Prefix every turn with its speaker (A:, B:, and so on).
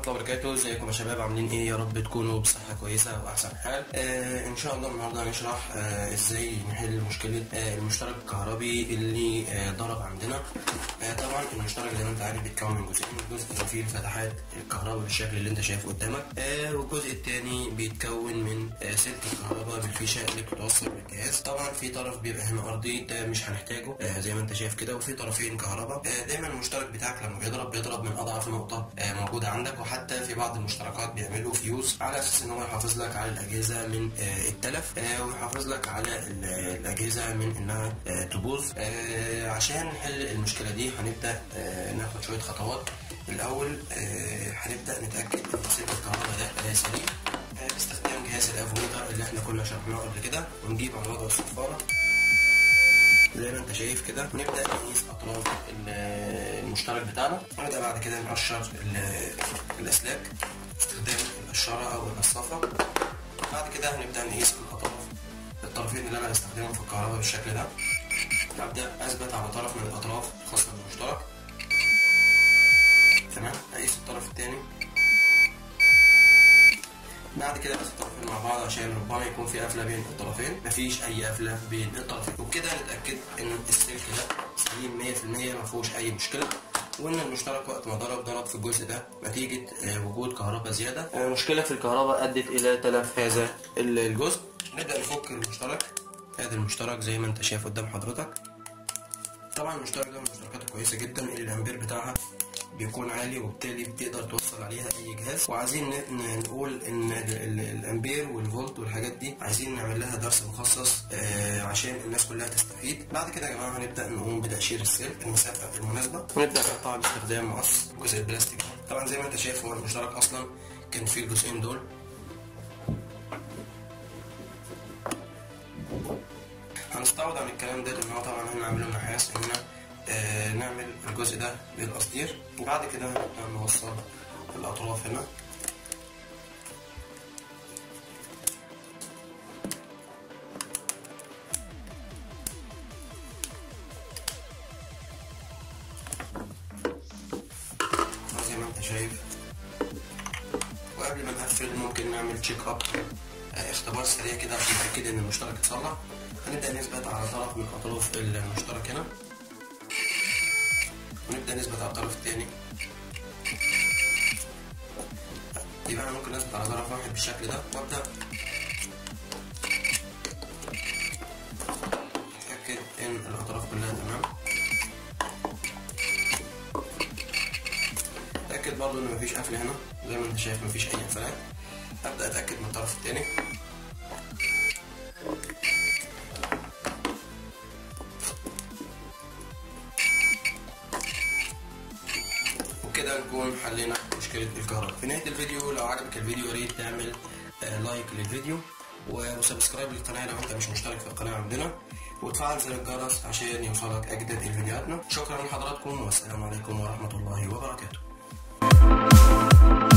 A: الله وبركاته ازيكم يا شباب عاملين ايه يا رب تكونوا بصحه كويسه واحسن حال آه ان شاء الله النهارده هنشرح آه ازاي نحل مشكله آه المشترك الكهربي اللي آه ضرب عندنا آه طبعا المشترك زي ما انت عارف بيتكون من جزئين الجزء اللي فيه فتحات الكهرباء بالشكل اللي انت شايفه قدامك آه والجزء الثاني بيتكون من آه سلك الكهرباء بالفيشه اللي بتوصل بالجهاز طبعا في طرف بيبقى هنا ارضي ده مش هنحتاجه آه زي ما انت شايف كده وفي طرفين كهرباء آه دايما المشترك بتاعك لما بيضرب بيضرب من اضعف نقطه آه موجوده عندك وحتى في بعض المشتركات بيعملوا فيوز على اساس ان هو يحافظ لك على الاجهزه من آه التلف آه ويحافظ لك على ال- الاجهزه من انها آه تبوظ آه عشان نحل المشكله دي هنبدا آه ناخد شويه خطوات الاول آه هنبدا نتاكد ان سلك الكهرباء ده آه سليم آه باستخدام جهاز الافوميتر اللي احنا كنا شرحناه قبل كده ونجيب على وضع الصفاره زي ما انت شايف كده ونبدا نقيس اطراف ال- المشترك بتاعنا ونبدا بعد كده نقشر ال- الاسلاك باستخدام القشاره او القصافه بعد كده هنبدا نقيس الاطراف الطرفين اللي انا هستخدمهم في الكهرباء بالشكل ده هبدا اثبت على طرف من الاطراف الخاصه بالمشترك تمام اقيس الطرف الثاني بعد كده بس الطرفين مع بعض عشان ربما يكون في قفله بين الطرفين مفيش اي قفله بين الطرفين وبكده نتاكد ان السلك ده سليم 100% ما فيهوش اي مشكله وان المشترك وقت ما ضرب ضرب في الجزء ده نتيجه آه، وجود كهرباء زياده آه، مشكله في الكهرباء ادت الى تلف هذا ال- الجزء نبدا نفك المشترك ادي المشترك زي ما انت شايف قدام حضرتك طبعا المشترك ده من المشتركات الكويسه جدا اللي الامبير بتاعها بيكون عالي وبالتالي بتقدر توصل عليها اي جهاز وعايزين ن- ن- نقول ان ال- ال- الامبير والفولت والحاجات دي عايزين نعمل لها درس مخصص آه، عشان الناس كلها تستفيد بعد كده يا جماعه هنبدا نقوم بتقشير السلك المسافه المناسبه ونبدا نقطع باستخدام مقص جزء البلاستيك طبعا زي ما انت شايف هو المشترك اصلا كان فيه الجزئين دول هنستعوض عن الكلام ده لان هو طبعا هنعمله نحاس ان آه نعمل الجزء ده بالقصدير وبعد كده هنبدأ نوصل الاطراف هنا زي ما انت شايف وقبل ما نقفل ممكن نعمل تشيك اب آه، اختبار سريع كده عشان نتاكد ان المشترك اتصلح هنبدا نثبت على طرف من اطراف المشترك هنا ونبدا نثبت على الطرف الثاني يبقى انا ممكن اثبت على طرف واحد بالشكل ده وابدا اتاكد ان الاطراف كلها تمام اتاكد برضو ان مفيش قفل هنا زي ما انت شايف مفيش اي قفلات ابدا اتاكد من الطرف الثاني وكده نكون حلينا مشكلة الكهرباء في نهاية الفيديو لو عجبك الفيديو يا ريت تعمل آه، لايك للفيديو وسبسكرايب للقناة لو انت مش مشترك في القناة عندنا وتفعل زر الجرس عشان يوصلك أجدد فيديوهاتنا شكرا لحضراتكم والسلام عليكم ورحمة الله وبركاته